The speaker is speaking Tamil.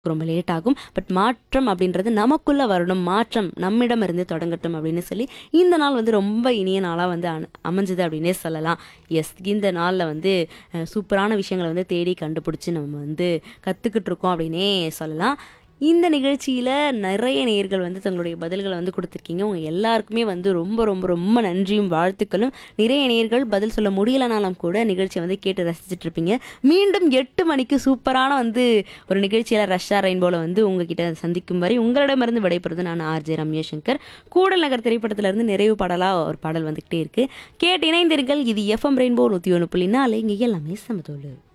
ரொம்ப லேட் ஆகும் பட் மாற்றம் அப்படின்றது நமக்குள்ள வரணும் மாற்றம் நம்மிடம் இருந்து தொடங்கட்டும் அப்படின்னு சொல்லி இந்த நாள் வந்து ரொம்ப இனிய நாளாக வந்து அன- அமைஞ்சது அப்படின்னே சொல்லலாம் எஸ் இந்த நாளில் வந்து அஹ், சூப்பரான விஷயங்களை வந்து தேடி கண்டுபிடிச்சி நம்ம வந்து கற்றுக்கிட்டு இருக்கோம் அப்படின்னே சொல்லலாம் இந்த நிகழ்ச்சியில் நிறைய நேயர்கள் வந்து தங்களுடைய பதில்களை வந்து கொடுத்துருக்கீங்க உங்கள் எல்லாருக்குமே வந்து ரொம்ப ரொம்ப ரொம்ப நன்றியும் வாழ்த்துக்களும் நிறைய நேயர்கள் பதில் சொல்ல முடியலனாலும் கூட நிகழ்ச்சியை வந்து கேட்டு ரசிச்சுட்டு இருப்பீங்க மீண்டும் எட்டு மணிக்கு சூப்பரான வந்து ஒரு நிகழ்ச்சியில் ரஷ்யா ரெயின்போல வந்து உங்ககிட்ட சந்திக்கும் வரை உங்களிடமிருந்து விடைபெறுவது நான் ஆர்ஜே ரம்யா சங்கர் கூடல் நகர் திரைப்படத்திலிருந்து நிறைவு பாடலாக ஒரு பாடல் வந்துக்கிட்டே இருக்கு கேட்டு இணைந்திருங்கள் இது எஃப்எம் ரெயின்போ நூற்றி ஒன்று புள்ளி நாலு இங்கே எல்லாமே சமதோடு